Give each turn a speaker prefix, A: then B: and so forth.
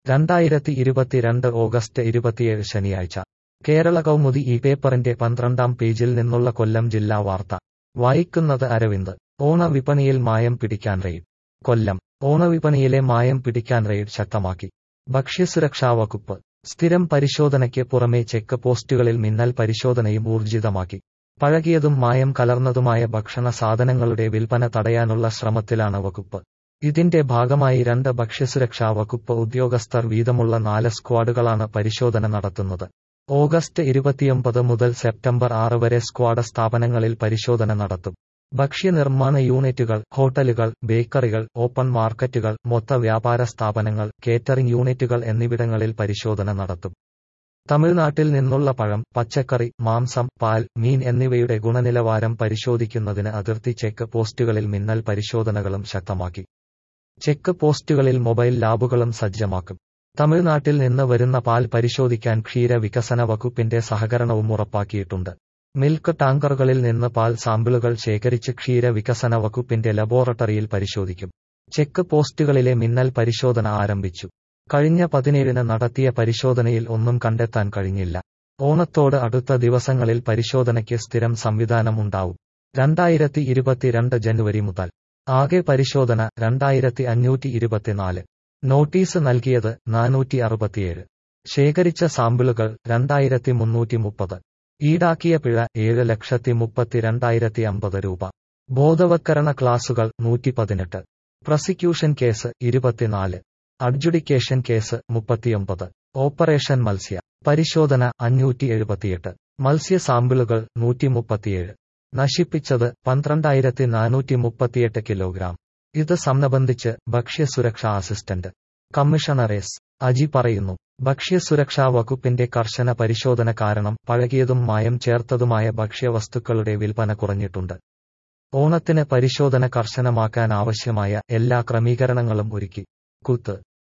A: രണ്ടായിരത്തി ഇരുപത്തിരണ്ട് ഓഗസ്റ്റ് ഇരുപത്തിയേഴ് ശനിയാഴ്ച കേരള കൗമുദി ഈ പേപ്പറിന്റെ പന്ത്രണ്ടാം പേജിൽ നിന്നുള്ള കൊല്ലം ജില്ലാ വാർത്ത വായിക്കുന്നത് അരവിന്ദ് ഓണവിപണിയിൽ മായം പിടിക്കാൻ റെയ്ഡ് കൊല്ലം ഓണവിപണിയിലെ മായം പിടിക്കാൻ റെയ്ഡ് ശക്തമാക്കി ഭക്ഷ്യസുരക്ഷാ വകുപ്പ് സ്ഥിരം പരിശോധനയ്ക്ക് പുറമെ ചെക്ക് പോസ്റ്റുകളിൽ മിന്നൽ പരിശോധനയും ഊർജിതമാക്കി പഴകിയതും മായം കലർന്നതുമായ ഭക്ഷണ സാധനങ്ങളുടെ വിൽപ്പന തടയാനുള്ള ശ്രമത്തിലാണ് വകുപ്പ് ഇതിന്റെ ഭാഗമായി രണ്ട് ഭക്ഷ്യസുരക്ഷാ വകുപ്പ് ഉദ്യോഗസ്ഥർ വീതമുള്ള നാല് സ്ക്വാഡുകളാണ് പരിശോധന നടത്തുന്നത് ഓഗസ്റ്റ് ഇരുപത്തിയൊമ്പത് മുതൽ സെപ്റ്റംബർ ആറ് വരെ സ്ക്വാഡ് സ്ഥാപനങ്ങളിൽ പരിശോധന നടത്തും ഭക്ഷ്യനിർമ്മാണ യൂണിറ്റുകൾ ഹോട്ടലുകൾ ബേക്കറികൾ ഓപ്പൺ മാർക്കറ്റുകൾ മൊത്ത വ്യാപാര സ്ഥാപനങ്ങൾ കേറ്ററിംഗ് യൂണിറ്റുകൾ എന്നിവിടങ്ങളിൽ പരിശോധന നടത്തും തമിഴ്നാട്ടിൽ നിന്നുള്ള പഴം പച്ചക്കറി മാംസം പാൽ മീൻ എന്നിവയുടെ ഗുണനിലവാരം പരിശോധിക്കുന്നതിന് അതിർത്തി ചെക്ക് പോസ്റ്റുകളിൽ മിന്നൽ പരിശോധനകളും ശക്തമാക്കി ചെക്ക് പോസ്റ്റുകളിൽ മൊബൈൽ ലാബുകളും സജ്ജമാക്കും തമിഴ്നാട്ടിൽ നിന്ന് വരുന്ന പാൽ പരിശോധിക്കാൻ ക്ഷീര വികസന വകുപ്പിന്റെ സഹകരണവും ഉറപ്പാക്കിയിട്ടുണ്ട് മിൽക്ക് ടാങ്കറുകളിൽ നിന്ന് പാൽ സാമ്പിളുകൾ ശേഖരിച്ച് ക്ഷീര വികസന വകുപ്പിന്റെ ലബോറട്ടറിയിൽ പരിശോധിക്കും ചെക്ക് പോസ്റ്റുകളിലെ മിന്നൽ പരിശോധന ആരംഭിച്ചു കഴിഞ്ഞ പതിനേഴിന് നടത്തിയ പരിശോധനയിൽ ഒന്നും കണ്ടെത്താൻ കഴിഞ്ഞില്ല ഓണത്തോട് അടുത്ത ദിവസങ്ങളിൽ പരിശോധനയ്ക്ക് സ്ഥിരം സംവിധാനം ഉണ്ടാവും രണ്ടായിരത്തി ഇരുപത്തിരണ്ട് ജനുവരി മുതൽ ആകെ പരിശോധന രണ്ടായിരത്തി അഞ്ഞൂറ്റി ഇരുപത്തിനാല് നോട്ടീസ് നൽകിയത് നാനൂറ്റി അറുപത്തിയേഴ് ശേഖരിച്ച സാമ്പിളുകൾ രണ്ടായിരത്തി മുന്നൂറ്റി മുപ്പത് ഈടാക്കിയ പിഴ ഏഴ് ലക്ഷത്തി മുപ്പത്തിരണ്ടായിരത്തി അമ്പത് രൂപ ബോധവത്കരണ ക്ലാസുകൾ നൂറ്റി പതിനെട്ട് പ്രോസിക്യൂഷൻ കേസ് ഇരുപത്തിനാല് അഡ്ജുഡിക്കേഷൻ കേസ് മുപ്പത്തിയൊമ്പത് ഓപ്പറേഷൻ മത്സ്യ പരിശോധന അഞ്ഞൂറ്റി എഴുപത്തിയെട്ട് മത്സ്യ സാമ്പിളുകൾ നൂറ്റി മുപ്പത്തിയേഴ് നശിപ്പിച്ചത് പന്ത്രണ്ടായിരത്തി നാനൂറ്റി മുപ്പത്തിയെട്ട് കിലോഗ്രാം ഇത് സംബന്ധിച്ച് ഭക്ഷ്യസുരക്ഷാ അസിസ്റ്റന്റ് കമ്മീഷണർ എസ് അജി പറയുന്നു ഭക്ഷ്യസുരക്ഷാ വകുപ്പിന്റെ കർശന പരിശോധന കാരണം പഴകിയതും മായം ചേർത്തതുമായ ഭക്ഷ്യവസ്തുക്കളുടെ വിൽപ്പന കുറഞ്ഞിട്ടുണ്ട് ഓണത്തിന് പരിശോധന കർശനമാക്കാൻ ആവശ്യമായ എല്ലാ ക്രമീകരണങ്ങളും ഒരുക്കി കുത്ത്